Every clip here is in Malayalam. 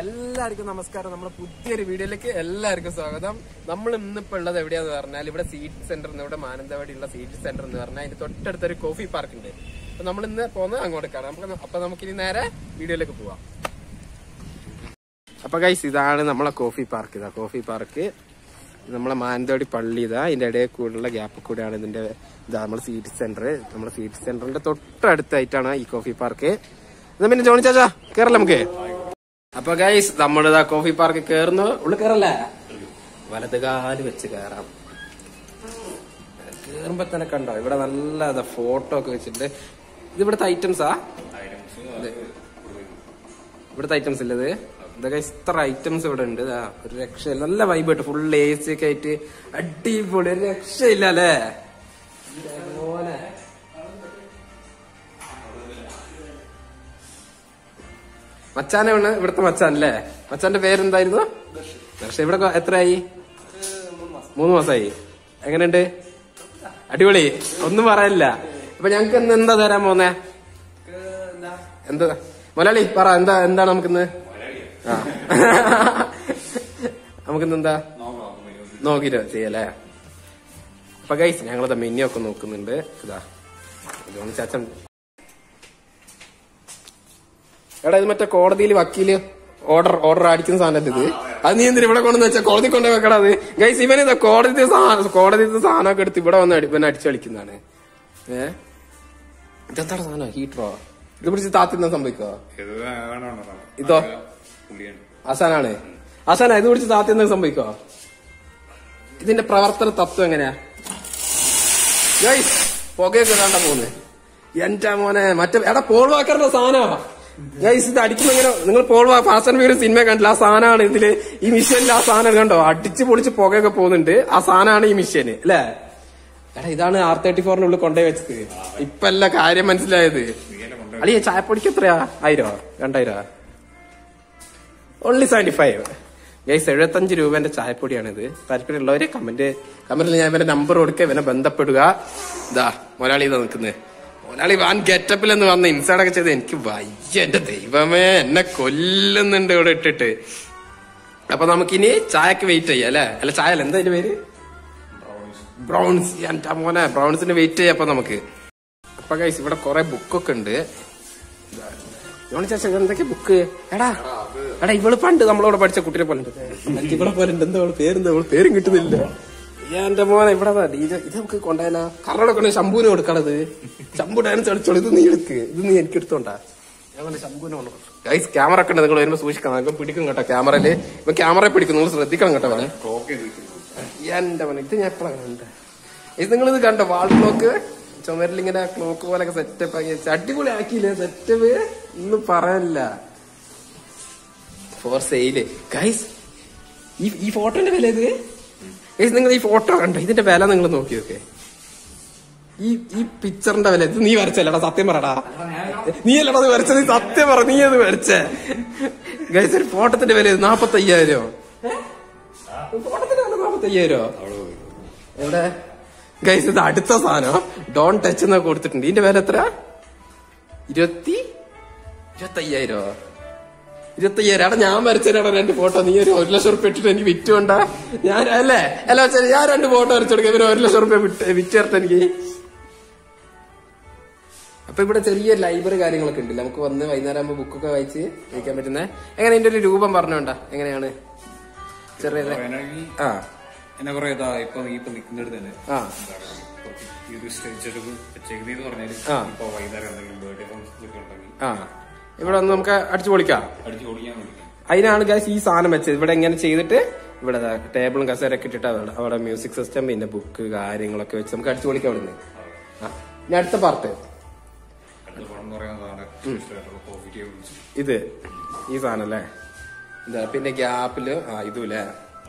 എല്ലാവർക്കും നമസ്കാരം നമ്മുടെ പുതിയൊരു വീഡിയോയിലേക്ക് എല്ലാവർക്കും സ്വാഗതം നമ്മൾ ഇന്നിപ്പോ ഉള്ളത് എവിടെയാന്ന് പറഞ്ഞാൽ ഇവിടെ സീറ്റ് സെന്റർ ഇവിടെ മാനന്തവാടിയുള്ള സീറ്റ് സെന്റർ എന്ന് പറഞ്ഞാൽ അതിന്റെ തൊട്ടടുത്തൊരു കോഫി പാർക്ക് ഉണ്ട് അപ്പൊ നമ്മൾ ഇന്ന് പോകുന്നത് അങ്ങോട്ട് കാണാം നമുക്ക് അപ്പൊ നമുക്കിനി നേരെ വീഡിയോയിലേക്ക് പോവാം അപ്പൊ ഗൈസ് ഇതാണ് നമ്മളെ കോഫി പാർക്ക് ഇതാ കോഫി പാർക്ക് നമ്മളെ മാനന്തവാടി പള്ളി ഇതാ ഇതിന്റെ ഇടയിൽ കൂടെയുള്ള ഗ്യാപ്പ് കൂടെയാണ് ഇതിന്റെ ഇതാ നമ്മുടെ സീറ്റ് സെന്റർ നമ്മുടെ സീറ്റ് സെന്ററിന്റെ തൊട്ടടുത്തായിട്ടാണ് ഈ കോഫി പാർക്ക് എന്നാ പിന്നെ ജോണി ചാച്ചാ കേറല്ലേ നമുക്ക് അപ്പൊ ഗൈസ് നമ്മളിതാ കോഫി പാർക്ക് കേറുന്നു ഉള്ളിൽ കേറല്ലേ വലത് കാല് വെച്ച് കേറാം കേറുമ്പോ തന്നെ കണ്ടോ ഇവിടെ നല്ല ഫോട്ടോ ഒക്കെ വെച്ചിട്ട് ഇത് ഇവിടുത്തെ ഐറ്റംസാ ഇത്. ഇവിടുത്തെ ഐറ്റംസ് ഇല്ല ഇത് ഇതൊക്കെ ഇത്ര ഐറ്റംസ് ഇവിടെ ഉണ്ട് ഇതാ ഒരു രക്ഷയില്ല നല്ല വൈബ് ആയിട്ട് ഫുൾ എ സി ഒക്കെ ആയിട്ട് അടിപൊളി ഒരു രക്ഷയില്ല അല്ലേ മോനെ മച്ചാനാണ് ഇവിടുത്തെ മച്ചാൻ അല്ലേ മച്ചാന്റെ പേരെന്തായിരുന്നു പക്ഷെ ഇവിടെ കൊ- എത്രയായി മൂന്ന് മാസമായി എങ്ങനെയുണ്ട് അടിപൊളി ഒന്നും പറയാനില്ല അപ്പൊ ഞങ്ങക്ക് ഇന്ന് എന്താ തരാൻ പോന്നേ എന്താ മലയാളി പറ എന്താ എന്താണ് നമുക്കിന്ന് ആ നമുക്കിന്ന് എന്താ നോക്കിട്ട് ചെയ്യല്ലേ അപ്പൊ ഗൈസ് ഞങ്ങളത് മെനു ഒക്കെ നോക്കുന്നുണ്ട് ഇതാ ജോണി ചാച്ചൻ എടാ ഇത് മറ്റേ കോടതിയിൽ വക്കീല് ഓർഡർ ഓർഡർ അടിക്കുന്ന സാധനം ഇത് അത് നീ എന്തിനാ ഇവിടെ കൊണ്ടെന്ന് വെച്ചാൽ കോടതി കൊണ്ടു വെക്കടാ അത് ഗൈസ് ഇവൻ ഇതാ കോടതി കോടതിത്തെ സാധനമൊക്കെ എടുത്ത് ഇവിടെ വന്ന് അടി- ഇവനെ അടിച്ചു കളിക്കുന്നതാണ് ഏ ഇതെന്താണ് സാധനം ഹീറ്ററോ ഇത് പിടിച്ച് താത്തിന്ന സംഭവിക്കോ ഇത് വേണം, വേണം, വേണം. ഇതോ? അത് പുളിയാണ്. ആസാനാണ് ആസാന ഇത് പിടിച്ച് താത്തിന്ന സംഭവിക്കോ ഇതിന്റെ പ്രവർത്തന തത്വം എങ്ങനെയാ ഗൈസ് പുകയൊക്കെ കണ്ട പോന്ന് എന്റെ മോനെ മറ്റേ എടാ പോൾ വാക്കറിന്റെ സാധനമാ ഗൈസ് ഇത് അടിക്കുമ്പോ ഇങ്ങനെ നിങ്ങൾ പോൾ വാ ഫാസ്റ്റ് ആൻഡ് ഫ്യൂരിയസ് സിനിമ കണ്ടില്ല ആ സാധനമാണ് ഇതില് ഈ മിഷനിൽ ആ സാധനം കണ്ടോ അടിച്ച് പൊളിച്ച് പുകയൊക്കെ പോകുന്നുണ്ട് ആ സാധനമാണ് ഈ മിഷന് അല്ലേ എടാ ഇതാണ് ആർ തേർട്ടി ഫോറിനുള്ളിൽ കൊണ്ടുപോയി വെച്ചത് ഇപ്പൊ എല്ലാ കാര്യം മനസ്സിലായത് അളിയ ചായപ്പൊടിക്ക് എത്രയാ ആയിരോ രണ്ടായിരോ ഓൺലി സെവന്റി ഫൈവ് ഗൈസ് എഴുപത്തഞ്ച് രൂപന്റെ ചായപ്പൊടിയാണിത് താല്പര്യമുള്ളവര് കമന്റ് കമന്റിൽ ഞാൻ ഇവന്റെ നമ്പർ കൊടുക്കുക ഇവനെ ബന്ധപ്പെടുക ഇതാ മൊരാളി ഇതാ നിൽക്കുന്നത് മൊരാളി വാൻ ഗെറ്റപ്പിൽ എന്ന് വന്ന് ഇൻസൈഡ് ഒക്കെ ചെയ്ത് എനിക്ക് വയ്യ എന്റെ ദൈവമേ എന്നെ കൊല്ലുന്നുണ്ട് ഇവിടെ ഇട്ടിട്ട് അപ്പൊ നമുക്കിനി ചായക്ക് വെയിറ്റ് ചെയ്യാം അല്ലെ അല്ല ചായ അല്ല എന്താ അതിന്റെ പേര് ബ്രൗൺസ് എന്റെ മോനെ ബ്രൗൺസിന് വെയിറ്റ് ചെയ്യാം അപ്പൊ നമുക്ക് അപ്പൊ ഗൈസ് ഇവിടെ കുറെ ബുക്കൊക്കെ ഉണ്ട് ജോണി ചാച്ച എന്തൊക്കെ ബുക്ക് എടാ എടാ ഇവള് പണ്ട് നമ്മളോട് പഠിച്ച കുട്ടിയെ പോലെ ഉണ്ട് എനിക്ക് ഇവളെ പോലെ ഉണ്ട് എന്താ അവള് പേരെന്താ അവള് പേരും കിട്ടുന്നില്ല എന്റെ മോനെ ഇവിടെ ഡീജ ഇത് നമുക്ക് കൊണ്ടുപോയാലോ കറടെ കൊണ്ട് ശംഭുവിന് കൊടുക്കണത് ശംഭു ഡാൻസ് കളിച്ചോളൂ ഇത് നീ എടുക്ക് ഇത് നീ എനിക്ക് എടുത്തോണ്ടാ ഞാൻ ശംഭുവിനെ കൊണ്ടു ഗൈസ് ക്യാമറ ഒക്കെ ഉണ്ട് നിങ്ങൾ വരുമ്പോ സൂക്ഷിക്കണം ഇപ്പം പിടിക്കും കേട്ടോ ക്യാമറയില് ഇപ്പൊ ക്യാമറ പിടിക്കും നിങ്ങൾ ശ്രദ്ധിക്കണം കേട്ടോ അവനെ ക്ലോക്ക് ചെയ്ത് വെച്ചിരിക്കുന്നു. എന്റെ മോനെ ഇത് ഞാൻ എപ്പോഴാണ് കണ്ടത് ഇത് നിങ്ങൾ ഇത് കണ്ടോ വാൾ ക്ലോക്ക് ചുമരിൽ ഇങ്ങനെ ക്ലോക്ക് പോലൊക്കെ സെറ്റപ്പ് ആക്കി വെച്ച് അടിപൊളി ആക്കിയില്ലേ സെറ്റപ്പ് ഒന്നും പറയാനില്ല ഫോർ സെയില് ഗൈസ് ഈ ഈ ഫോട്ടോന്റെ വില ഇത് ഗൈസ് നിങ്ങൾ ഈ ഫോട്ടോ കണ്ടോ ഇതിന്റെ വില നിങ്ങൾ നോക്കി നോക്കേ ഈ ഈ പിക്ചറിന്റെ വില ഇത് നീ വരച്ചല്ലടാ സത്യം പറടാ നീ അല്ലടാ അത് വരച്ചത് നീ സത്യം പറ നീ അത് വരച്ചേ ഗൈസ് ഒരു ഫോട്ടോത്തിന്റെ വില നാപ്പത്തി അയ്യായിരം ഫോട്ടോത്തിന്റെ വില നാപ്പത്തി അയ്യായിരം എവിടെ ഗൈസ് ഇത് അടുത്ത സാധനം ഡോൺ ടച്ച് എന്നൊക്കെ കൊടുത്തിട്ടുണ്ട് ഇതിന്റെ വില എത്ര ഇരുപത്തി ഇരുപത്തി അയ്യായിരോ ഇരുപത്തി അയ്യായിരം എടാ ഞാൻ വരച്ചേരാടാ രണ്ട് ഫോട്ടോ നീ ഒരു ഒരു ലക്ഷം റുപ്യ ഇട്ടിട്ട് എനിക്ക് വിറ്റ് വേണ്ട ഞാൻ അല്ലേ അല്ല വെച്ചാൽ ഞാൻ രണ്ട് ഫോട്ടോ വരച്ചെടുക്കാം ഇവര് ഒരു ലക്ഷം റുപ്യ വിറ്റ് വിറ്റ് ചേർത്ത് എനിക്ക് അപ്പൊ ഇവിടെ ചെറിയ ലൈബ്രറി കാര്യങ്ങളൊക്കെ ഉണ്ട് നമുക്ക് വന്ന് വൈകുന്നേരം ആകുമ്പോ ബുക്കൊക്കെ വായിച്ച് കഴിക്കാൻ പറ്റുന്ന എങ്ങനെ ഇതിന്റെ ഒരു രൂപം പറഞ്ഞോണ്ടാ എങ്ങനെയാണ് ചെറിയ വേണമെങ്കിൽ ആ എന്നെ കുറെ ഇതാ ഇപ്പൊ നീ ഇപ്പൊ നിൽക്കുന്നിടത്ത് തന്നെ ആ എന്താണ് കുറച്ച് ഈ ഒരു സ്റ്റേജ് വെച്ചേക്കുന്നതെന്ന് പറഞ്ഞാല് ആ. ഇപ്പൊ വൈകുന്നേരം എന്തെങ്കിലും ബർത്ത്ഡേ ഫംഗ്ഷൻസ് ഒക്കെ ഉണ്ടെങ്കിൽ ആ ഇവിടെ വന്ന് നമുക്ക് അടിച്ചു പൊളിക്കാം അടിച്ചു ഓടിക്കാൻ വിളിക്കാം അതിനാണ് ഗൈസ് ഈ സാധനം വെച്ചത് ഇവിടെ ഇങ്ങനെ ചെയ്തിട്ട് ഇവിടെ ദാ ടേബിളും കസേരൊക്കെ ഇട്ടിട്ട് അവിടെ അവിടെ മ്യൂസിക് സിസ്റ്റം പിന്നെ ബുക്ക് കാര്യങ്ങളൊക്കെ വെച്ച് നമുക്ക് അടിച്ചു പൊളിക്കാം അവിടുന്ന് ആ ഇനി അടുത്ത പാർട്ട് അടുത്ത പണം എന്ന് പറയുന്നതാണ് ഇഷ്ടമായിട്ടുള്ള കോഫി ടേബിൾസ് ഇത് ഈ സാധനം അല്ലേ ഇതാ പിന്നെ ഗ്യാപ്പില് ആ ഇതുല്ലേ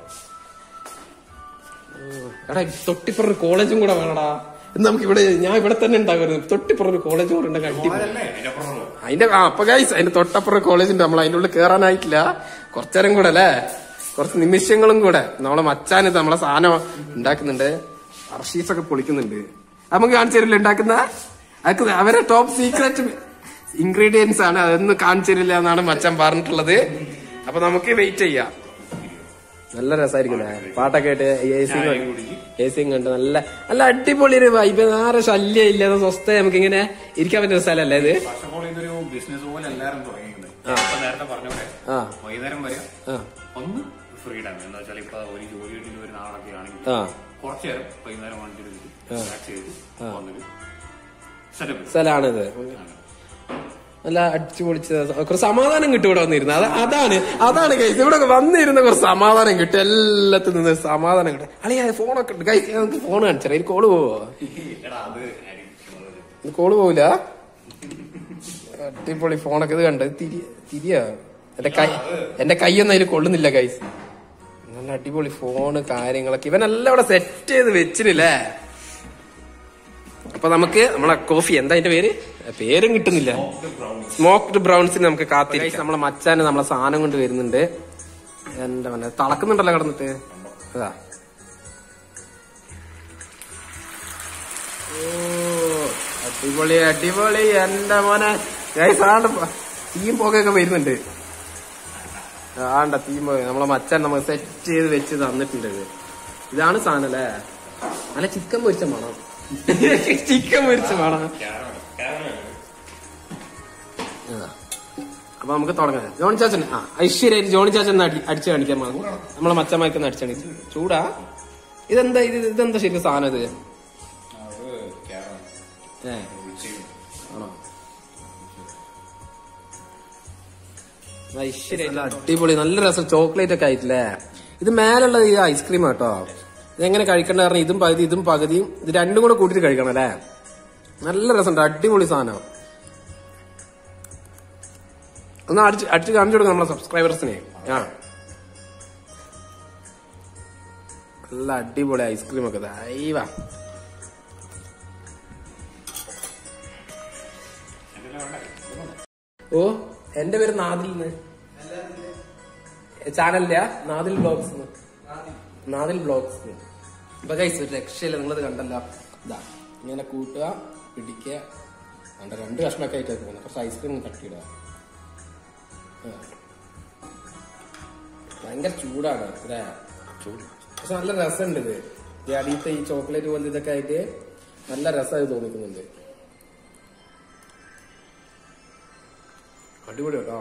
എടാ തൊട്ടിപ്പുറം ഒരു കോളേജും കൂടെ വേണടാ ഇത് നമുക്ക് ഇവിടെ ഞാൻ ഇവിടെ തന്നെ ഉണ്ടാകുന്നത് തൊട്ടിപ്പുറം ഒരു കോളേജും കൂടെ ഉണ്ടെങ്കിൽ അടിപൊളി അതിന്റെ ആ അപ്പൊ ഗൈസ് അതിന്റെ തൊട്ടപ്പുറം കോളേജ് ഉണ്ട് നമ്മൾ അതിന്റെ ഉള്ളിൽ കേറാനായിട്ടില്ല കുറച്ചേരം കൂടെ അല്ലേ കുറച്ച് നിമിഷങ്ങളും കൂടെ നമ്മളെ മച്ചാൻ ഇത് നമ്മളെ സാധനം ഉണ്ടാക്കുന്നുണ്ട് അർഷീസ് ഒക്കെ പൊളിക്കുന്നുണ്ട് അത് നമുക്ക് കാണിച്ചു തരില്ല ഉണ്ടാക്കുന്ന അതൊക്കെ അവരെ ടോപ്പ് സീക്രറ്റ് ഇൻഗ്രീഡിയൻസ് ആണ് അതൊന്നും കാണിച്ചു തരില്ല എന്നാണ് മച്ചാൻ പറഞ്ഞിട്ടുള്ളത് അപ്പൊ നമുക്ക് വെയിറ്റ് ചെയ്യാം നല്ല രസമായിരിക്കും പാട്ടൊക്കെ ആയിട്ട് എ സി എ സി കണ്ട് നല്ല നല്ല അടിപൊളി ഒരു വൈബ് ആരെ ശല്യം ഇല്ലാതെ സ്വസ്ഥ നമുക്ക് ഇങ്ങനെ ഇരിക്കാൻ പറ്റുന്ന സ്ഥലമല്ലേ ഇത് ഫസ്റ്റ് ഓഫ് ഓൾ ഇതൊരു ബിസിനസ് പോലെ എല്ലാരും തുടങ്ങിയിട്ടുണ്ട് ഇപ്പൊ നേരത്തെ പറഞ്ഞ പോലെ ആ വൈകുന്നേരം വരെ ആ ഒന്ന് ഫ്രീഡം എന്ന് വെച്ചാൽ ഇപ്പൊ ഒരു ജോലി കഴിഞ്ഞ് വരുന്ന ആളൊക്കെ ആണെങ്കിൽ ആ കുറച്ചു നേരം വൈകുന്നേരം വണ്ടി എടുത്തിട്ട് റിലാക്സ് ചെയ്ത് വന്നിട്ട് സെറ്റപ്പ് സ്ഥലമാണിത് നല്ല അടിച്ചു പൊളിച്ച കുറച്ച് സമാധാനം കിട്ടും ഇവിടെ വന്നിരുന്ന അത് അതാണ് അതാണ് കൈസ് ഇവിടെ വന്നിരുന്ന കുറച്ച് സമാധാനം കിട്ടും എല്ലാത്തിൽ നിന്ന് സമാധാനം കിട്ടും അളിയ ഫോണൊക്കെ ഉണ്ട് കൈസ് നമുക്ക് ഫോൺ കാണിച്ചാൽ ഒരു കോള് പോവോ എടാ അത് ആയിരിക്കും ഇത് കോള് പോവില്ല അടിപൊളി ഫോണൊക്കെ ഇത് കണ്ട തിരി തിരിയാ എന്റെ കൈ എന്റെ കൈയൊന്നും അതിൽ കൊള്ളുന്നില്ല കൈസ് നല്ല അടിപൊളി ഫോണ് കാര്യങ്ങളൊക്കെ ഇവനെല്ലാം ഇവിടെ സെറ്റ് ചെയ്ത് വെച്ചിട്ടില്ലേ അപ്പൊ നമുക്ക് നമ്മളെ കോഫി എന്താ അതിന്റെ പേര് പേരും കിട്ടുന്നില്ല സ്മോക്ഡ് ബ്രൗൺസിന് നമുക്ക് കാത്തിരിക്കാം നമ്മളെ മച്ചാന് നമ്മളെ സാധനം കൊണ്ട് വരുന്നുണ്ട് എന്താ പറഞ്ഞ തളക്കുന്നുണ്ടല്ലോ കിടന്നിട്ട് അതാ ഓ അടിപൊളി അടിപൊളി എന്റെ മോനെ ഗൈസ് ആണ്ട് തീം പോകയൊക്കെ വരുന്നുണ്ട് ആണ്ട തീം പോക നമ്മളെ മച്ചാൻ നമുക്ക് സെറ്റ് ചെയ്ത് വെച്ച് തന്നിട്ടുണ്ട് ഇത്. ഇതാണ് സാധനം അല്ലേ നല്ല ചിക്കൻ പൊരിച്ച മണം ചിക്കൻ പൊരിച്ച മണം ഇതാ. അപ്പൊ നമുക്ക് തുടങ്ങാം ജോണി ചാച്ചൻ ആ ഐശ്വര്യ ജോണി ചാച്ചൻ ഒന്ന് അടി- അടിച്ച് കാണിക്കാൻ മതി നമ്മളെ മച്ചന്മാർക്ക് അടിച്ചു കാണിച്ചു ചൂടാ ഇതെന്താ ഇത് ഇതെന്താ ശരിക്കും സാധനം ഇത് അത് ക്യാരമാണ് ഏ വിളിച്ചു ആണോ ഐശ്വര്യ അടിപൊളി നല്ല രസം ചോക്ലേറ്റ് ഒക്കെ ആയിട്ടില്ലേ ഇത് മേലുള്ള ഈ ഐസ്ക്രീം കേട്ടോ ഇതെങ്ങനെ കഴിക്കണ്ട കാരണം ഇതും പകുതി ഇതും പകുതിയും ഇത് രണ്ടും കൂടെ കൂട്ടിയിട്ട് കഴിക്കണം അല്ലേ നല്ല രസമുണ്ട് അടിപൊളി സാധനം ഒന്ന് അടിച്ച് അടിച്ച് കാണിച്ചു കൊടുക്കാം നമ്മളെ സബ്സ്ക്രൈബേഴ്സിനെ ആ നല്ല അടിപൊളി ഐസ്ക്രീം ഒക്കെ ദൈവ ഓ എന്റെ പേര് നാദിൽ ചാനലില്ല നാദിൽ ബ്ലോഗ്സ് നാദിൽ ബ്ലോഗ്സ് അപ്പൊ കൈസ് ഒരു രക്ഷയില്ല നിങ്ങളത് കണ്ടല്ലോ ഇതാ ഇങ്ങനെ കൂട്ടുക പിടിക്കുക കണ്ട രണ്ട് കഷ്ണമൊക്കെ ആയിട്ട് വെക്കുന്നത് കുറച്ച് ഐസ്ക്രീം കട്ടിയിടുക ആ. ഭയങ്കര ചൂടാണ് അല്ലേ പക്ഷെ നല്ല രസമുണ്ട് ഇത് ഈ അടിയത്തെ ഈ ചോക്ലേറ്റ് പോലത്തെ ഇതൊക്കെ ആയിട്ട് നല്ല രസമായി തോന്നിക്കുന്നുണ്ട് അടിപൊളി കേട്ടോ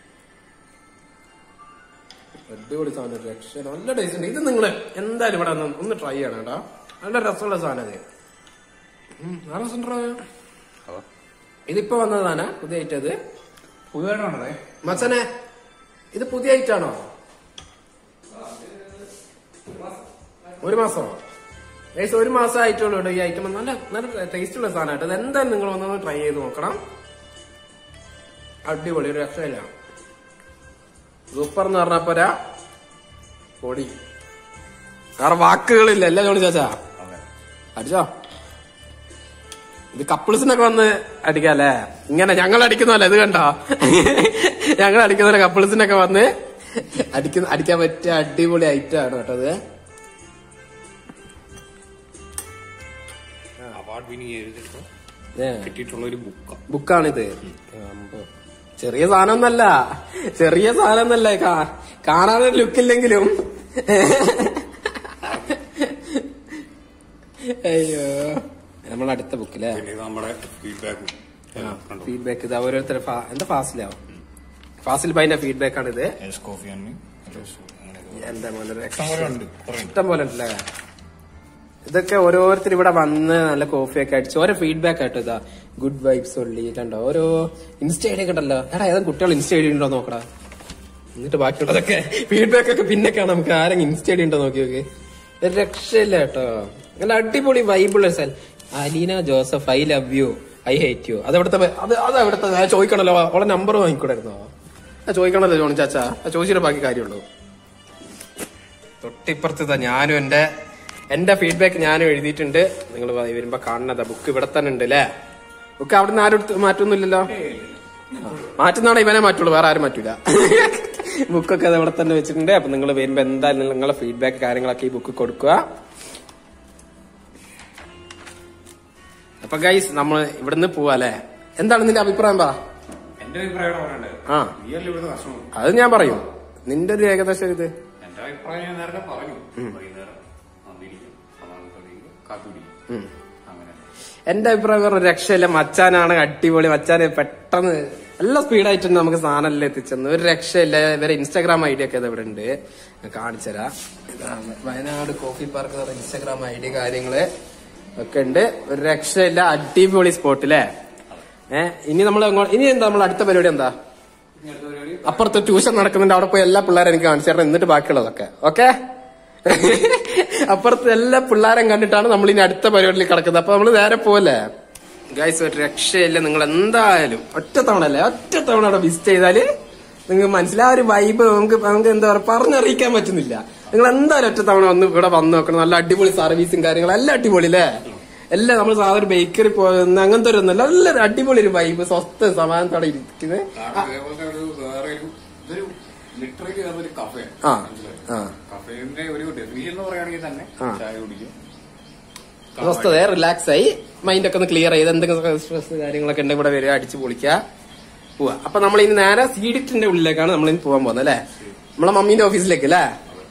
അടിപൊളി സാധനം രക്ഷ നല്ല ടേസ്റ്റ് ഉണ്ട് ഇത് നിങ്ങൾ എന്തായാലും ഇവിടെ ഒന്ന് ഒന്ന് ട്രൈ ചെയ്യണം കേട്ടോ നല്ല രസമുള്ള സാധനം ഇത് ഉം, നല്ല രസമുണ്ടോ ഇതിപ്പോ വന്നതാണ് പുതിയ ഐറ്റം അത് പുതുതായിട്ടാണേ മച്ചനെ ഇത് പുതിയ ഐറ്റം ആണോ ഒരു മാസമോ ഏകദേശം ഒരു മാസം ആയിട്ടുള്ളൂ കേട്ടോ ഈ ഐറ്റം നല്ല നല്ല ടേസ്റ്റ് ഉള്ള സാധനമായിട്ട് ഇത് എന്തായാലും നിങ്ങൾ ഒന്ന് ട്രൈ ചെയ്ത് നോക്കണം അടിപൊളി ഒരു രക്ഷയില്ല സൂപ്പർ എന്ന് പറഞ്ഞ പോരാ പൊടി വേറെ വാക്കുകളില്ല അല്ലേ ജോണി ചാച്ചാ അതെ അടിച്ചോ ഇത് കപ്പിൾസിനൊക്കെ വന്ന് അടിക്കാല്ലേ ഇങ്ങനെ ഞങ്ങൾ അടിക്കുന്നല്ല ഇത് കണ്ടോ ഞങ്ങൾ അടിക്കുന്ന കപ്പിൾസിനൊക്കെ വന്ന് അടിക്കുന്ന അടിക്കാൻ പറ്റിയ അടിപൊളി ഐറ്റം ആണ് കേട്ടോ ഇത് അവാർഡ് വിനിങ് ചെയ്തിട്ട് ഏ, കിട്ടിയിട്ടുള്ള ഒരു ബുക്കാണ് ബുക്കാണിത് അമ്പോ. ചെറിയ സാധനമൊന്നല്ല ചെറിയ സാധനമൊന്നല്ല കാ- കാണാനൊരു ലുക്കില്ലെങ്കിലും അയ്യോ നമ്മളെ അടുത്ത ബുക്കില്ലേ പിന്നെ ഇത് നമ്മുടെ ഫീഡ്ബാക്കും കണ്ടു ഫീഡ്ബാക്ക് ഇത് ഓരോരുത്തർ എന്താ ഫാസിലാവും ഫാസിൽ ബൈന്റെ ഫീഡ്ബാക്ക് ആണ് ഇത് എസ് കോഫി ആൻഡ് എന്താ മോനെ ഇഷ്ടം പോലെ ഉണ്ട് കുറേ ഉണ്ട്. ഇഷ്ടം പോലെ ഉണ്ടല്ലേ ഇതൊക്കെ ഓരോരുത്തർ ഇവിടെ വന്ന് നല്ല കോഫി ഒക്കെ അടിച്ച് ഓരോ ഫീഡ്ബാക്ക് ആയിട്ട് ഇതാ ഗുഡ് വൈബ്സ് ഉള്ളിട്ടുണ്ടോ ഓരോ ഇൻസ്റ്റ ഐഡി ഒക്കെ ഉണ്ടല്ലോ എടാ ഏതാ കുട്ടികൾ ഇൻസ്റ്റ ഐഡി ഉണ്ടോ നോക്കടാ എന്നിട്ട് ബാക്കിയുള്ളതൊക്കെ ഫീഡ്ബാക്ക് ഒക്കെ പിന്നെ കാണാം നമുക്ക് ആരെങ്കിലും ഇൻസ്റ്റ ഐഡി ഉണ്ടോ നോക്കി നോക്കി ഒരു രക്ഷയില്ല കേട്ടോ നല്ല അടിപൊളി വൈബുള്ള സ്ഥലം Aleena Joseph I love you I hate you അത് എവിടുത്തെ അത് അത് എവിടുത്തെ ഞാൻ ചോദിക്കണല്ലോ അവളെ നമ്പർ വാങ്ങിക്കൂടായിരുന്നോ ആ ചോദിക്കണല്ലോ ജോണി ചാച്ചാ ആ ചോദിച്ചിട്ട് ബാക്കി കാര്യമുള്ളൂ തൊട്ടിപ്പുറത്ത് ഞാനും എന്റെ എന്റെ ഫീഡ്ബാക്ക് ഞാനും എഴുതിയിട്ടുണ്ട് നിങ്ങൾ വരുമ്പോ കാണുന്നതാ ബുക്ക് ഇവിടെ തന്നെ ഉണ്ട് അല്ലേ ബുക്ക് അവിടെ നിന്ന് ആരും എടുത്ത് മാറ്റൊന്നുമില്ലല്ലോ ആ, മാറ്റുന്നതാണ് ഇവനെ മാറ്റുള്ളൂ വേറെ ആരും മാറ്റൂല ബുക്കൊക്കെ അത് ഇവിടെ തന്നെ വെച്ചിട്ടുണ്ട് അപ്പൊ നിങ്ങൾ വരുമ്പോ എന്തായാലും നിങ്ങളെ ഫീഡ്ബാക്ക് കാര്യങ്ങളൊക്കെ ഈ ബുക്ക് കൊടുക്കുക അപ്പൊ ഗൈസ് നമ്മൾ ഇവിടുന്ന് പോവാ അല്ലേ എന്താണ് നിന്റെ അഭിപ്രായം പറ എന്റെ അഭിപ്രായം പറയണ്ടേ ആ റിയൽ ഇവിടുത്തെ കസ്റ്റമർ അത് ഞാൻ പറയും നിന്റെ ഒരു ഏകദേശം ഇത് എന്റെ അഭിപ്രായം ഞാൻ നേരത്തെ പറഞ്ഞു വൈകുന്നേരം വന്നിരിക്കും സമാധാനത്തോടെ കാപ്പി കുടിക്കും ഉം. അങ്ങനെ എന്റെ അഭിപ്രായം പറഞ്ഞ രക്ഷയില്ല മച്ചാനാണ് അടിപൊളി മച്ചാന് പെട്ടെന്ന് നല്ല സ്പീഡായിട്ടുണ്ട് നമുക്ക് സാധനം എത്തിച്ചെന്ന് ഒരു രക്ഷയില്ല ഇവരെ ഇൻസ്റ്റാഗ്രാം ഐഡി ഒക്കെ ഇത് ഇവിടെ ഉണ്ട് ഞാൻ കാണിച്ചുതരാം ഇതാണ് വയനാട് കോഫി പാർക്ക് എന്ന് പറഞ്ഞ ഇൻസ്റ്റാഗ്രാം ഐ ഡി കാര്യങ്ങള് ഒക്കെ ഉണ്ട് ഒരു രക്ഷയില്ല അടിപൊളി സ്പോട്ട് അല്ലേ ഏഹ് ഇനി നമ്മൾ ഇനി എന്താ നമ്മൾ അടുത്ത പരിപാടി എന്താ ഇനി അടുത്ത പരിപാടി അപ്പുറത്ത് ട്യൂഷൻ നടക്കുന്നുണ്ട് അവിടെ പോയി എല്ലാ പിള്ളേരും എനിക്ക് കാണിച്ചു തരണം എന്നിട്ട് ബാക്കിയുള്ളതൊക്കെ ഓക്കെ അപ്പുറത്ത് എല്ലാ പിള്ളേരും കണ്ടിട്ടാണ് നമ്മൾ ഇനി അടുത്ത പരിപാടിയിൽ കിടക്കുന്നത് അപ്പൊ നമ്മൾ നേരെ പോലെ ഗൈസ് ഒരു രക്ഷയില്ല നിങ്ങൾ എന്തായാലും ഒറ്റ തവണ അല്ലേ ഒറ്റ തവണ അവിടെ വിസിറ്റ് ചെയ്താല് നിങ്ങൾക്ക് മനസ്സിലായ ഒരു വൈബ് നമുക്ക് നമുക്ക് എന്താ പറയുക പറഞ്ഞറിയിക്കാൻ പറ്റുന്നില്ല നിങ്ങൾ എന്തായാലും ഒറ്റ തവണ ഒന്ന് ഇവിടെ വന്ന് നോക്കണം നല്ല അടിപൊളി സർവീസും കാര്യങ്ങളും എല്ലാം അടിപൊളി അല്ലേ എല്ലാം നമ്മൾ സാധാരണ ബേക്കറി പോകുന്ന അങ്ങനത്തെ ഒരു ഒന്നല്ല നല്ല അടിപൊളി ഒരു വൈബ് സ്വസ്ഥ സമാധാനത്തോടെ ഇരിക്കുന്നത് കാരണം അതേപോലത്തെ ഒരു വേറെ ഒരു ഇതൊരു ലിറ്ററലി അതൊരു കഫേ ആ ആ കഫേന്റെ ഒരു ഡെഫിനിഷൻ എന്ന് പറയുകയാണെങ്കിൽ തന്നെ ആ. ചായ കുടിക്കും സ്വസ്ഥത റിലാക്സ് ആയി മൈൻഡ് ഒക്കെ ഒന്ന് ക്ലിയർ ചെയ്ത് എന്തെങ്കിലും സ്ട്രെസ് കാര്യങ്ങളൊക്കെ ഉണ്ടെങ്കിൽ ഇവിടെ വരിക അടിച്ചു പൊളിക്കുക പോവാ അപ്പൊ നമ്മൾ ഇനി നേരെ സീഡിറ്റിന്റെ ഉള്ളിലേക്കാണ് നമ്മൾ ഇനി പോകാൻ പോകുന്നത് അല്ലേ നമ്മളെ മമ്മീന്റെ ഓഫീസിലേക്ക് അല്ലേ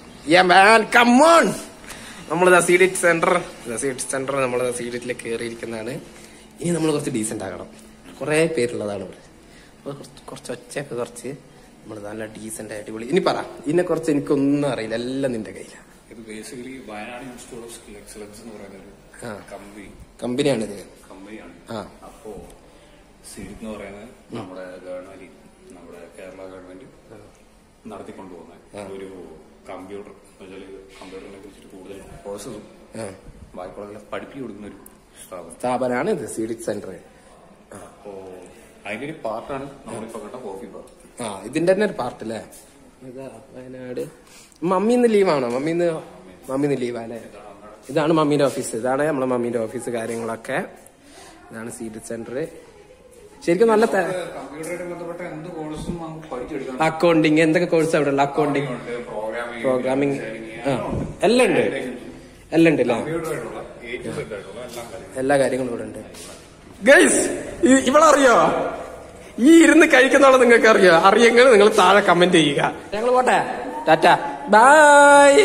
കമ്മോൺ നമ്മളിതാ സീഡിറ്റ് സെന്റർ സീഡിറ്റ് സെന്റർ നമ്മൾ സീഡിറ്റിലേക്ക് കയറിയിരിക്കുന്നതാണ് ഇനി നമ്മൾ കുറച്ച് ഡീസെന്റ് ആകണം കുറെ പേരുള്ളതാണ് ഇവിടെ അപ്പൊ കുറച്ച് കുറച്ച് ഒച്ചയൊക്കെ കുറച്ച് നമ്മൾ നല്ല ഡീസെന്റ് അടിപൊളി ഇനി പറ ഇതിനെ കുറിച്ച് എനിക്കൊന്നും അറിയില്ല എല്ലാം നിന്റെ കയ്യിലാണ് ഇത് basically Wayanad institute of skill excellence എന്ന് പറയുന്ന ആ. ഒരു കമ്പനി കമ്പനിയാണിത് കമ്പനിയാണ് ആ. അപ്പോ സീഡ് എന്ന് പറയുന്നത് നമ്മുടെ ഗവൺമെന്റ് നമ്മുടെ കേരള ഗവൺമെന്റ് നടത്തിക്കൊണ്ടുപോകുന്ന ഒരു കമ്പ്യൂട്ടർ കമ്പ്യൂട്ടറിനെ കുറിച്ചിട്ട് കൂടുതൽ കോഴ്സസും ആ ബാക്കിയുള്ള പഠിപ്പിച്ചു കൊടുക്കുന്ന ഒരു സ്ഥാപനം സ്ഥാപനമാണ് ഇത് സീഡിറ്റ് സെന്റർ അപ്പോ അതിന്റെ ഒരു പാർട്ടാണ് നമ്മളിപ്പോ കണ്ട കോഫി ബാർ ആ ഇതിന്റെ തന്നെ ഒരു പാർട്ട് അല്ലേ ഇതാ വയനാട് മമ്മി ഇന്ന് ലീവാണോ മമ്മി ഇന്ന് മമ്മി ഇന്ന് ലീവാ അല്ലേ ഇതാണ് മമ്മീന്റെ ഓഫീസ് ഇതാണ് നമ്മളെ മമ്മീന്റെ ഓഫീസ് കാര്യങ്ങളൊക്കെ ഇതാണ് സീഡിറ്റ് സെന്റർ ശരിക്കും നല്ല കമ്പ്യൂട്ടറായിട്ട് ബന്ധപ്പെട്ട എന്ത് കോഴ്സും നമുക്ക് പഠിച്ചെടുക്കാം അക്കൗണ്ടിങ് എന്തൊക്കെ കോഴ്സ് അവിടെ ഉള്ള അക്കൗണ്ടിങ് പ്രോഗ്രാമിംഗ് പ്രോഗ്രാമിംഗ് ആ എല്ലാം ഉണ്ട് എല്ലാം ഉണ്ട് അല്ലേ കമ്പ്യൂട്ടറായിട്ടുള്ള എ ടു സെഡ് ആയിട്ടുള്ള എല്ലാ കാര്യങ്ങളും എല്ലാ കാര്യങ്ങളും ഇവിടെ ഉണ്ട് ഗൈസ് ഇവളറിയോ ഈ ഇരുന്ന് കഴിക്കുന്നവളെ നിങ്ങൾക്ക് അറിയോ അറിയെങ്കിൽ നിങ്ങൾ താഴെ കമന്റ് ചെയ്യുക ഞങ്ങൾ പോട്ടെ ടാറ്റ ബായ്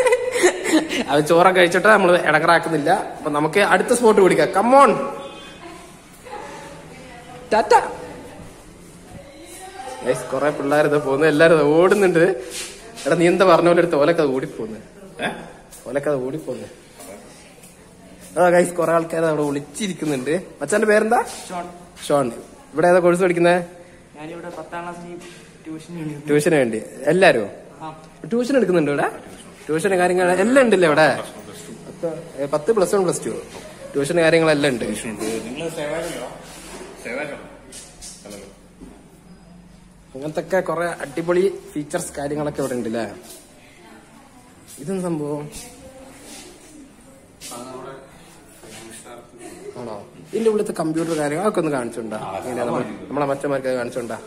അത് ചോറൊക്കെ കഴിച്ചിട്ട് നമ്മൾ ഇടങ്ങറാക്കുന്നില്ല അപ്പൊ നമുക്ക് അടുത്ത സ്പോട്ട് പിടിക്കാം കമ്മോൺ ടാറ്റ ഗൈസ് കൊറേ പിള്ളേർ ഇത് പോകുന്നു എല്ലാരും ദേ ഓടുന്നുണ്ട് എടാ നീ എന്താ പറഞ്ഞ പോലെ എടുത്ത് ഓലക്കത് ഓടിപ്പോന്ന് ഏഹ് ഓലക്കത് ഓടിപ്പോന്ന് ആ ഗൈസ് കുറെ ആൾക്കാർ അവിടെ ഒളിച്ചിരിക്കുന്നുണ്ട് മച്ചാന്റെ പേരെന്താ ഷോൺ ഇവിടെ ഏതാ കോഴ്സ് പഠിക്കുന്നത് ഞാനിവിടെ പത്താം ക്ലാസ്സിൽ ട്യൂഷൻ ട്യൂഷന് വേണ്ടി എല്ലാരും ട്യൂഷൻ എടുക്കുന്നുണ്ട് ഇവിടെ ട്യൂഷൻ കാര്യങ്ങൾ എല്ലാം ഉണ്ടല്ലേ ഇവിടെ പത്ത് ഏ, പത്ത് plus one plus two tuition കാര്യങ്ങളെല്ലാം ഉണ്ട് നിങ്ങൾ സേവാചോ സേവാചോ അല്ലല്ലോ അങ്ങനത്തെ ഒക്കെ കുറെ അടിപൊളി ഫീച്ചേഴ്സ് കാര്യങ്ങളൊക്കെ ഇവിടെ ഉണ്ട് അല്ലേ ഇതെന്ത് സംഭവം അത് നമ്മുടെ ആണോ ഇതിന്റെ ഉള്ളിലത്തെ കമ്പ്യൂട്ടർ കാര്യങ്ങൾ അതൊക്കെ ഒന്ന് കാണിച്ചുണ്ടാ ഇങ്ങനെ നമ്മളെ നമ്മളെ മറ്റന്മാർക്ക് കാണിച്ചുണ്ടാ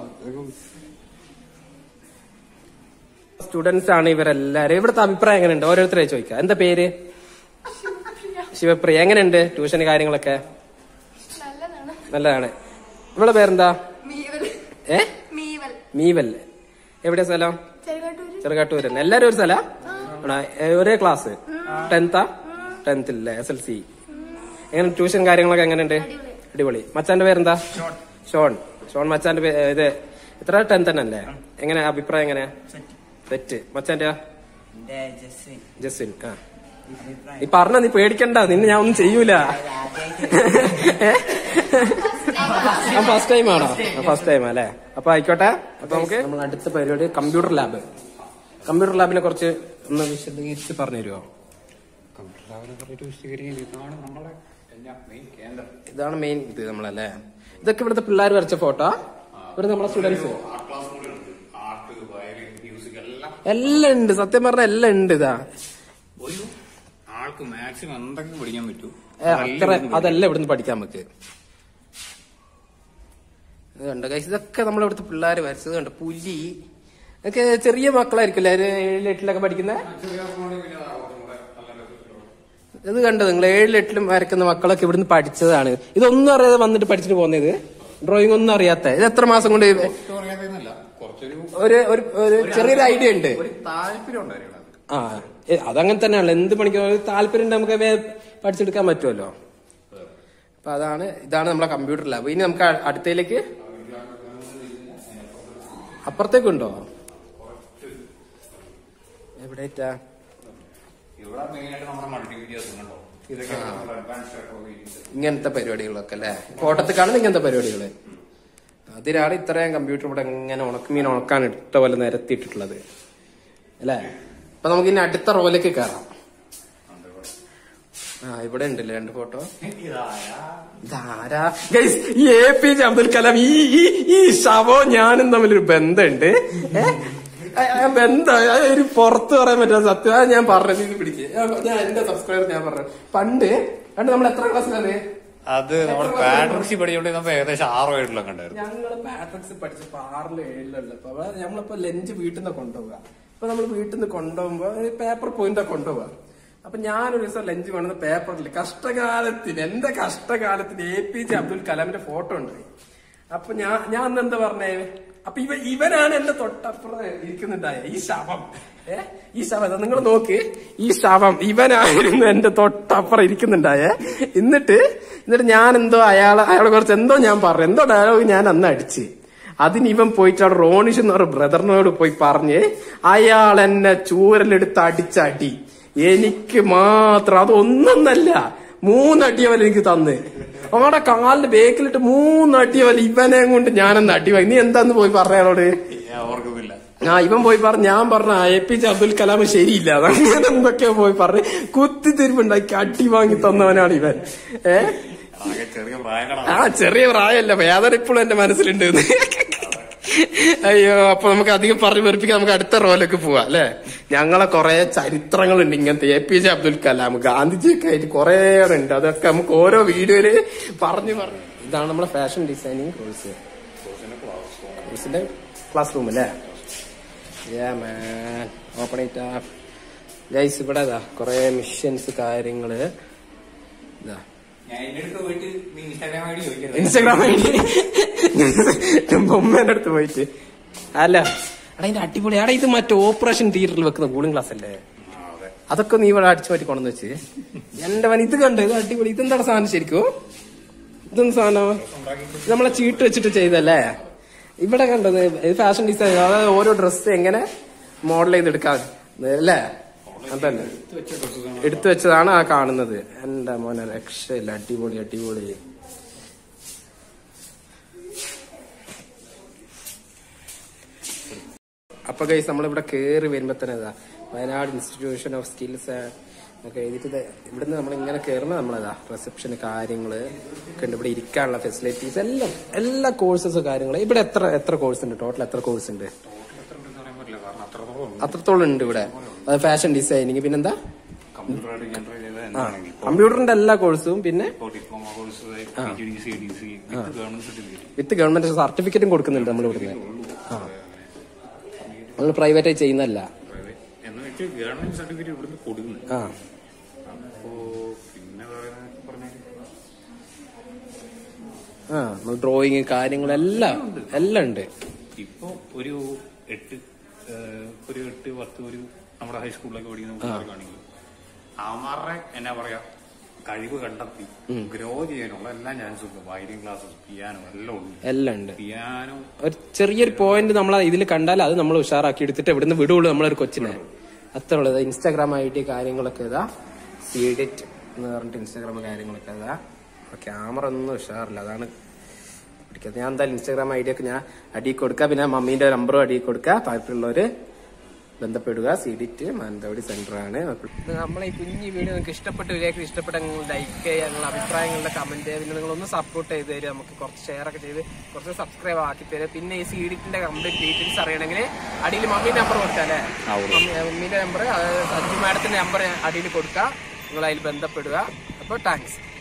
സ്റ്റുഡൻസ് ആണ് ഇവരെല്ലാരും ഇവിടുത്തെ അഭിപ്രായം എങ്ങനെയുണ്ട് ഓരോരുത്തരെ ചോദിക്കാം എന്താ പേര് ശിവപ്രിയ എങ്ങനെയുണ്ട് ട്യൂഷൻ കാര്യങ്ങളൊക്കെ നല്ലതാണ് നല്ലതാണ് ഇവിടെ പേരെന്താ മീവൽ ഏ മീവൽ മീവൽ എവിടെയാ സ്ഥലം ചെറുകാട്ടൂര് ചെറുകാട്ടൂർ തന്നെ എല്ലാരും ഒരു സ്ഥല ഒരേ ക്ലാസ് ടെൻത്താ ടെൻത്തില്ലേ എസ് എൽ സി എങ്ങനെ ട്യൂഷൻ കാര്യങ്ങളൊക്കെ എങ്ങനെയുണ്ട് അടിപൊളി മച്ചാന്റെ പേരെന്താ ഷോൺ ഷോൺ മച്ചാന്റെ പേ- ഇത് ഇത്ര ടെൻത്ത് തന്നെ അല്ലേ എങ്ങനെ അഭിപ്രായം എങ്ങനെ തെറ്റ് മച്ചാന്റെ എന്റെ ജസ്വിൻ ജസ്വിൻ ആ അഭിപ്രായം നീ പറഞ്ഞ നീ പേടിക്കണ്ട നിന്നെ ഞാൻ ഒന്നും ചെയ്യൂല ഫസ്റ്റ് ടൈം ആണോ ഫസ്റ്റ് ടൈം അല്ലേ അപ്പൊ ആയിക്കോട്ടെ അപ്പൊ നമുക്ക് നമ്മൾ അടുത്ത പരിപാടി കമ്പ്യൂട്ടർ ലാബ് കമ്പ്യൂട്ടർ ലാബിനെ കുറിച്ച് ഒന്ന് വിശദീകരിച്ച് പറഞ്ഞു തരുമോ കമ്പ്യൂട്ടർ ലാബിനെ കുറിച്ച് വിശദീകരിക്കുന്നത് ഇതാണ് നമ്മുടെ എല്ലാം മെയിൻ കേന്ദ്രം ഇതാണ് മെയിൻ ഇത് നമ്മളല്ലേ ഇതൊക്കെ ഇവിടുത്തെ പിള്ളേർ വരച്ച ഫോട്ടോ ഇവിടെ നമ്മളെ സ്റ്റുഡൻസ് ആർട്ട് ക്ലാസ് കൂടെ ഉണ്ട് ആർട്ട് വയലിൻ മ്യൂസിക് എല്ലാം എല്ലാം ഉണ്ട് സത്യം പറഞ്ഞ എല്ലാം ഉണ്ട് ഇതാ ഒരു ആൾക്ക് മാക്സിമം എന്തൊക്കെ പഠിക്കാൻ പറ്റൂ ഏ, അത്ര അതെല്ലാം ഇവിടുന്ന് പഠിക്കാൻ നമുക്ക് ഇത് കണ്ടോ guys, ഇതൊക്കെ നമ്മളെ ഇവിടുത്തെ പിള്ളേർ വരച്ചത് കണ്ടോ പുലി ഇതൊക്കെ ചെറിയ മക്കളായിരിക്കില്ലേ ഒരു ഏഴിലും എട്ടിലൊക്കെ പഠിക്കുന്ന ഇത് കണ്ടോ നിങ്ങൾ ഏഴിലും എട്ടിലും വരക്കുന്ന മക്കളൊക്കെ ഇവിടുന്ന് പഠിച്ചതാണ് ഇതൊന്നും അറിയാതെ വന്നിട്ട് പഠിച്ചിട്ട് പോകുന്നത് ഡ്രോയിങ് ഒന്നും അറിയാത്ത ഇത് എത്ര മാസം കൊണ്ട് അറിയാതെന്നല്ല കുറച്ച് കുറച്ചൊരു ഒരു ഒരു ഒരു ചെറിയൊരു ഐഡിയ ഉണ്ട് ഒരു താല്പര്യം ഉണ്ടായിരുന്നു അത് ആ ഏ, അതങ്ങനെ തന്നെയാണല്ലോ എന്ത് പണിക്കും ഒരു താല്പര്യം ഉണ്ട് നമുക്ക് വേ- പഠിച്ചെടുക്കാൻ പറ്റുമല്ലോ അപ്പൊ അതാണ് ഇതാണ് നമ്മളെ കമ്പ്യൂട്ടർ ലാബ് ഇനി നമുക്ക് അ- അടുത്തയിലേക്ക് അപ്പുറത്തേക്കുണ്ടോ എവിടെയാ ഇവിടെ മെയിനായിട്ട് നമ്മുടെ മൾട്ടിമീഡിയാസ് ഉണ്ടോ ഇതൊക്കെ അഡ്വാൻസ് റെക്കോർഡ് ഇങ്ങനത്തെ പരിപാടികളൊക്കെ അല്ലേ കോട്ടത്ത് കാണുന്ന ഇങ്ങനത്തെ പരിപാടികള് അതിനാണ് ഇത്രയും കമ്പ്യൂട്ടർ ഇവിടെ ഇങ്ങനെ ഉണക്കമീൻ ഉണക്കാൻ ഇട്ട പോലെ നിരത്തിയിട്ടുള്ളത് അല്ലേ അപ്പൊ നമുക്ക് ഇനി അടുത്ത റോയിലേക്ക് കയറാം ആ ഇവിടെ ഉണ്ടല്ലേ രണ്ട് ഫോട്ടോ ഇതാരാ ഗൈസ് ഈ A P J Abdul Kalam ഈ ഈ ഈ ശവവും ഞാനും തമ്മിലൊരു ബന്ധമുണ്ട് ഏ? ആ, ആ ബന്ധം ആ, ഒരു പുറത്ത് പറയാൻ പറ്റാത്ത സത്യം അത് ഞാൻ പറഞ്ഞത് ഇത് പിടിക്ക് ഞാൻ എന്റെ സബ്സ്ക്രൈബർ ഞാൻ പറഞ്ഞു പണ്ട് പണ്ട് നമ്മൾ എത്ര ക്ലാസ്സിലാണ് അത് നമ്മൾ പാട്രിക്സി പഠിച്ചോണ്ടിരുന്നപ്പോ ഏകദേശം ആറോ ഏഴിലൊക്കെ ഉണ്ടായിരുന്നു ഞങ്ങള് പാട്രിക്സ് പഠിച്ചപ്പോ ആറില് ഏഴിലുള്ളപ്പോ അപ്പൊ നമ്മളിപ്പോ ലഞ്ച് വീട്ടിൽ നിന്ന് കൊണ്ടുപോവുക അപ്പൊ നമ്മൾ വീട്ടിൽ നിന്ന് കൊണ്ടുപോകുമ്പോ പേപ്പർ പോയിന്റാ കൊണ്ടുപോവുക അപ്പൊ ഞാനൊരു ദിവസം ലഞ്ച് വേണമെന്ന് പേപ്പറിൽ കഷ്ടകാലത്തിന് എന്റെ കഷ്ടകാലത്തിന് എ പി ജെ അബ്ദുൽ കലാമിന്റെ ഫോട്ടോ ഉണ്ടായി അപ്പൊ ഞാൻ ഞാൻ അന്ന് എന്താ പറഞ്ഞേ അപ്പൊ ഇവ ഇവനാണ് എന്റെ തൊട്ടപ്പുറം ഇരിക്കുന്നുണ്ടായ ഈ ശവം ഏ ഈ ശവം നിങ്ങൾ നോക്ക് ഈ ശവം ഇവനായിരുന്നു എന്റെ തൊട്ടപ്പുറം ഇരിക്കുന്നുണ്ടായേ എന്നിട്ട് എന്നിട്ട് ഞാൻ എന്തോ അയാളെ അയാളെ കുറിച്ച് എന്തോ ഞാൻ പറഞ്ഞു എന്തോ ഡയലോഗ് ഞാൻ അന്ന് അടിച്ച് അതിന് ഇവൻ പോയിട്ട് അവിടെ റോണിഷ് എന്ന് പറഞ്ഞ ബ്രദറിനോട് പോയി പറഞ്ഞ് അയാൾ എന്നെ ചൂരലെടുത്ത് അടിച്ചടി എനിക്ക് മാത്രം അതൊന്നല്ല മൂന്നടിയവൻ എനിക്ക് തന്ന് അവിടെ കാലിന്റെ ബേക്കിലിട്ട് മൂന്നടിയവൻ ഇവനെ കൊണ്ട് ഞാനെന്ന് അടിവായി നീ എന്താന്ന് പോയി പറഞ്ഞയാളോട് ഓർക്കുന്നില്ല ആ ഇവൻ പോയി പറഞ്ഞു ഞാൻ പറഞ്ഞ A P J Abdul Kalam ശരിയില്ല അങ്ങനെ എന്തൊക്കെയോ പോയി പറഞ്ഞ് കുത്തിത്തിരിപ്പുണ്ടാക്കി അടി വാങ്ങി തന്നവനാണ് ഇവൻ ഏ ആകെ ചെറിയ പ്രായങ്ങളാണ് ആ ചെറിയ പ്രായമല്ല വേദന ഇപ്പോഴും എന്റെ മനസ്സിലുണ്ട് എന്ന്. അയ്യോ അപ്പൊ നമുക്ക് അധികം പറഞ്ഞു വെറുപ്പിക്കാൻ നമുക്ക് അടുത്ത റോയിലേക്ക് പോവാം അല്ലെ ഞങ്ങളെ കുറെ ചരിത്രങ്ങളുണ്ട് ഇങ്ങനത്തെ A P J Abdul Kalam ഗാന്ധിജിയൊക്കെ ആയിട്ട് കുറെ ഉണ്ട് അതൊക്കെ നമുക്ക് ഓരോ വീഡിയോയില് പറഞ്ഞു പറഞ്ഞു ഇതാണ് നമ്മുടെ ഫാഷൻ ഡിസൈനിങ് കോഴ്സ് കോഴ്സിന്റെ ക്ലാസ് റൂം അല്ലേ ഓപ്പൺ ഇറ്റ് ഗൈസ് ഇവിടെ ഇതാ കുറെ മിഷൻസ് കാര്യങ്ങള് ഇതാ ഞാൻ എന്റെ അടുത്ത് പോയിട്ട് നീ ഇൻസ്റ്റാഗ്രാം ഐ ഡി ചോദിക്കരുത് ഇൻസ്റ്റാഗ്രാം ഐ ഡി ബൊമ്മേന്റെ അടുത്ത് പോയിട്ട് അല്ല എടാ ഇതിന്റെ അടിപൊളി എടാ ഇത് മറ്റേ ഓപ്പറേഷൻ തിയേറ്ററിൽ വെക്കുന്ന കൂളിംഗ് ക്ലാസ് അല്ലേ ആ, അതെ അതൊക്കെ നീ ഇവിടെ അടിച്ചു മാറ്റി കൊണ്ടുവന്ന് വെച്ച് എന്റെ വൻ ഇത് കണ്ട് ഇത് അടിപൊളി ഇതെന്താണ് സാധനം ശരിക്കും ഇതെന്ത് സാധനം ഇത് നമ്മളെ ചീട്ട് വെച്ചിട്ട് ചെയ്തല്ലേ ഇവിടെ കണ്ടത് ഇത് ഫാഷൻ ഡിസൈൻ അതായത് ഓരോ ഡ്രസ്സ് എങ്ങനെ മോഡൽ ചെയ്തെടുക്കാൻ അല്ലേ അതല്ലേ എടുത്തു വെച്ചതാണ് ആ കാണുന്നത് എന്റെ മോനെ രക്ഷയില്ല അടിപൊളി അടിപൊളി അപ്പൊ ഗൈസ് നമ്മളിവിടെ കേറി വരുമ്പോ തന്നെ ഇതാ വയനാട് ഇൻസ്റ്റിറ്റ്യൂഷൻ ഓഫ് സ്കിൽസ് ഒക്കെ എഴുതിയിട്ട് ഇത് ഇവിടുന്ന് നമ്മൾ ഇങ്ങനെ കയറുന്ന നമ്മളതാ റിസപ്ഷന് കാര്യങ്ങള് ഒക്കെ ഉണ്ട് ഇവിടെ ഇരിക്കാനുള്ള ഫെസിലിറ്റീസ് എല്ലാം എല്ലാ കോഴ്സസ് കാര്യങ്ങൾ ഇവിടെ എത്ര എത്ര കോഴ്സ് ഉണ്ട് ടോട്ടൽ എത്ര കോഴ്സ് ഉണ്ട് എത്ര ഉണ്ടെന്ന് പറയാൻ പറ്റില്ല കാരണം അത്രത്തോളം ഉണ്ട് അത്രത്തോളം ഉണ്ട് ഇവിടെ അത് ഫാഷൻ ഡിസൈനിങ് പിന്നെന്താ കമ്പ്യൂട്ടറായിട്ട് ജനറേറ്റ് ചെയ്ത ആ എന്താണെങ്കിൽ കമ്പ്യൂട്ടറിന്റെ എല്ലാ കോഴ്സും പിന്നെ ഇപ്പോൾ diploma course P D C D C with government certificate with government സർട്ടിഫിക്കറ്റും കൊടുക്കുന്നുണ്ട് നമ്മൾ ഇവിടുന്ന് ആ നമ്മൾ പ്രൈവറ്റായി ചെയ്യുന്നതല്ല എന്ന് വെച്ച് ഗവൺമെന്റ് സർട്ടിഫിക്കറ്റ് ഇവിടുന്ന് കൊടുക്കുന്നു ആ അപ്പോ പിന്നെ പറയുന്നത് പറഞ്ഞാൽ ആ നമ്മൾ ഡ്രോയിങ് കാര്യങ്ങളെല്ലാം എല്ലാം ഉണ്ട് ഇപ്പൊ ഒരു എട്ട് ഏഹ്, ഒരു എട്ട് പത്ത് ഒരു നമ്മുടെ ഹൈസ്കൂളിലൊക്കെ പഠിക്കുന്ന കുട്ടികൾക്കാണെങ്കിൽ അവന്മാരുടെ എന്നാ പറയാ കഴിവ് കണ്ടെത്തി ഗ്രോ ചെയ്യാനുള്ള എല്ലാ ചാൻസും ഉണ്ട് വയലിൻ ക്ലാസ്സസ് പിയാനോ എല്ലാം ഉണ്ട് എല്ലാം ഉണ്ട് പിയാനോ ഒരു ചെറിയൊരു പോയിന്റ് നമ്മൾ ഇതിൽ കണ്ടാൽ അത് നമ്മൾ ഉഷാറാക്കി എടുത്തിട്ട് ഇവിടുന്ന് വിടുള്ളൂ നമ്മളൊരു കൊച്ചിനെ അത്ര ഉള്ളത് ഇൻസ്റ്റാഗ്രാം ഐ ഡി കാര്യങ്ങളൊക്കെ ഇതാ സീഡിറ്റ് എന്ന് പറഞ്ഞിട്ട് ഇൻസ്റ്റാഗ്രാം കാര്യങ്ങളൊക്കെ ഇതാ ക്യാമറ ഒന്നും ഉഷാറില്ല അതാണ് പിടിക്കാത്തത് ഞാൻ എന്തായാലും ഇൻസ്റ്റാഗ്രാം ഐ ഡി ഒക്കെ ഞാൻ അടി കൊടുക്കുക പിന്നെ മമ്മീന്റെ നമ്പറും അടി കൊടുക്കുക താല്പര്യമുള്ളവര് ബന്ധപ്പെടുക സീഡിറ്റ് മാനന്തവാടി സെന്റർ ആണ് നമ്മളെ ഈ കുഞ്ഞു വീഡിയോ നിങ്ങൾക്ക് ഇഷ്ടപ്പെട്ട വീഡിയോ ഇഷ്ടപ്പെട്ട ലൈക്ക് ചെയ്യുക നിങ്ങളുടെ അഭിപ്രായങ്ങളുടെ കമന്റ് പിന്നെ നിങ്ങളൊന്ന് സപ്പോർട്ട് ചെയ്ത് തരിക നമുക്ക് കുറച്ച് ഷെയർ ഒക്കെ ചെയ്ത് കുറച്ച് സബ്സ്ക്രൈബ് ആക്കി തരിക പിന്നെ ഈ സീഡിറ്റിന്റെ കംപ്ലീറ്റ് ഡീറ്റെയിൽസ് അറിയണമെങ്കിൽ അടിയിൽ മമ്മി നമ്പർ കൊടുക്കാം അല്ലേ മമ്മി- മമ്മീന്റെ നമ്പർ അതായത് സഞ്ജു മാഡത്തിന്റെ നമ്പർ അടിയിൽ കൊടുക്കുക നിങ്ങൾ അതിൽ ബന്ധപ്പെടുക അപ്പോൾ താങ്ക്സ്